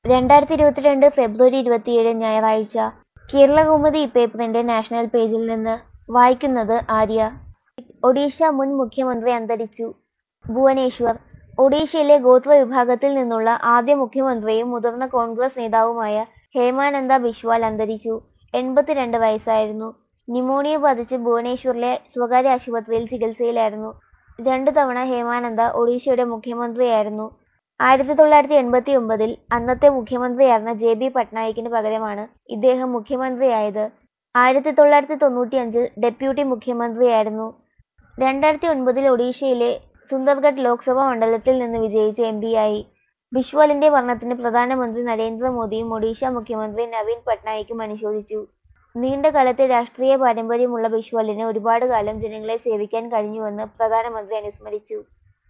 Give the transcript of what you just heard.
രണ്ടായിരത്തി ഇരുപത്തിരണ്ട് ഫെബ്രുവരി ഇരുപത്തിയേഴ് ഞായറാഴ്ച കേരളകൗമുദി പേപ്പറിന്റെ നാഷണൽ പേജിൽ നിന്ന് വായിക്കുന്നത് ആര്യ ഒഡീഷ മുൻ മുഖ്യമന്ത്രി അന്തരിച്ചു ഭുവനേശ്വർ ഒഡീഷയിലെ ഗോത്ര വിഭാഗത്തിൽ നിന്നുള്ള ആദ്യ മുഖ്യമന്ത്രിയും മുതിർന്ന കോൺഗ്രസ് നേതാവുമായ ഹേമാനന്ദ ബിശ്വാൽ അന്തരിച്ചു എൺപത്തിരണ്ട് വയസ്സായിരുന്നു ന്യൂമോണിയ ബാധിച്ച് ഭുവനേശ്വറിലെ സ്വകാര്യ ആശുപത്രിയിൽ ചികിത്സയിലായിരുന്നു രണ്ടു തവണ ഹേമാനന്ദ ഒഡീഷയുടെ മുഖ്യമന്ത്രിയായിരുന്നു ആയിരത്തി തൊള്ളായിരത്തി എൺപത്തി ഒമ്പതിൽ അന്നത്തെ മുഖ്യമന്ത്രിയായിരുന്ന ജെ ബി പട്നായിക്കിന് പകരമാണ് ഇദ്ദേഹം മുഖ്യമന്ത്രിയായത് ആയിരത്തി തൊള്ളായിരത്തി തൊണ്ണൂറ്റിയഞ്ചിൽ ഡെപ്യൂട്ടി മുഖ്യമന്ത്രിയായിരുന്നു രണ്ടായിരത്തി ഒൻപതിൽ ഒഡീഷയിലെ സുന്ദർഗഡ് ലോക്സഭാ മണ്ഡലത്തിൽ നിന്ന് വിജയിച്ച് എംപിയായി ബിശ്വാലിന്റെ മരണത്തിന് പ്രധാനമന്ത്രി നരേന്ദ്രമോദിയും ഒഡീഷ മുഖ്യമന്ത്രി നവീൻ പട്നായിക്കും അനുശോചിച്ചു നീണ്ട കാലത്തെ രാഷ്ട്രീയ പാരമ്പര്യമുള്ള ബിശ്വാലിന് ഒരുപാട് കാലം ജനങ്ങളെ സേവിക്കാൻ കഴിഞ്ഞുവെന്ന് പ്രധാനമന്ത്രി അനുസ്മരിച്ചു